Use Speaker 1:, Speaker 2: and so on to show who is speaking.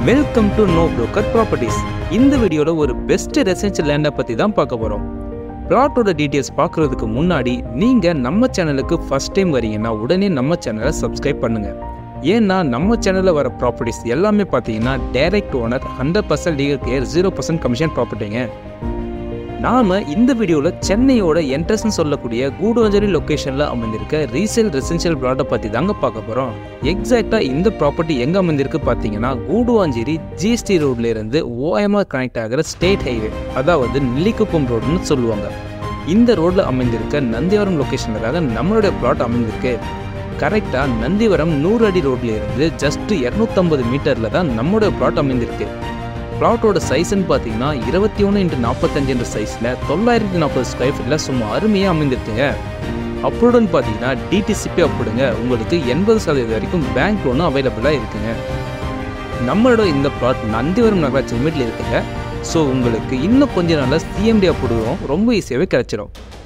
Speaker 1: welcome to no broker properties இந்த வீடியோவில் ஒரு பெஸ்ட் ரெசிடென்ஷியல் லேண்டை பற்றி தான் பார்க்க போகிறோம் பிளாட்டோட டீட்டெயில்ஸ் பார்க்குறதுக்கு முன்னாடி நீங்கள் நம்ம சேனலுக்கு ஃபஸ்ட் டைம் வரீங்கன்னா உடனே நம்ம சேனலை சப்ஸ்கிரைப் பண்ணுங்கள் ஏன்னா நம்ம சேனலில் வர ப்ராப்பர்ட்டிஸ் எல்லாமே பார்த்தீங்கன்னா direct owner hundred percent legal care zero percent commission ப்ராப்பர்ட்டிங்க நாம் இந்த வீடியோவில் சென்னையோட என்ட்ரன்ஸ் சொல்லக்கூடிய கூடுவஞ்சேரி லொக்கேஷனில் அமைந்திருக்க ரீசேல் ரெசிடென்ஷியல் பிளாட்டை பற்றி தாங்க பார்க்க போகிறோம் எக்ஸாக்டாக இந்த ப்ராப்பர்ட்டி எங்கே அமைந்திருக்கு பார்த்தீங்கன்னா கூடுவாஞ்சேரி ஜிஎஸ்டி ரோட்லேருந்து ஓஎம்ஆர் கனெக்ட் ஆகிற ஸ்டேட் ஹைவே அதாவது நெல்லிக்குப்பம் ரோடுன்னு சொல்லுவாங்க இந்த ரோட்டில் அமைந்திருக்க நந்திவரம் லொக்கேஷனுக்காக நம்மளுடைய பிளாட் அமைந்திருக்கு கரெக்டாக நந்திவரம் நூறு அடி ரோட்ல இருந்து ஜஸ்ட் இரநூத்தம்பது மீட்டரில் தான் நம்மளோட பிளாட் அமைந்திருக்கு பிளாட்டோட சைஸ்ன்னு பார்த்தீங்கன்னா இருபத்தி ஒன்று இன்ட்டு நாற்பத்தஞ்சுன்ற சைஸில் தொள்ளாயிரத்தி நாற்பது ஸ்கொயர் ஃபீட்டில் சும்மா அருமையாக அமைந்திருக்குங்க அப்ரூவ்டுன்னு பார்த்தீங்கன்னா டிடிசிபி அப்ரூடுங்க உங்களுக்கு எண்பது சதவீதம் வரைக்கும் பேங்க் லோனும் அவைலபிளாக இருக்குங்க நம்மளோட இந்த பிளாட் நந்திவரம் நகராட்சி லிமிட்டில் இருக்குங்க ஸோ உங்களுக்கு இன்னும் கொஞ்ச நாளில் சிஎம்டி அப்ரூவும் ரொம்ப ஈஸியாகவே கிடச்சிரும்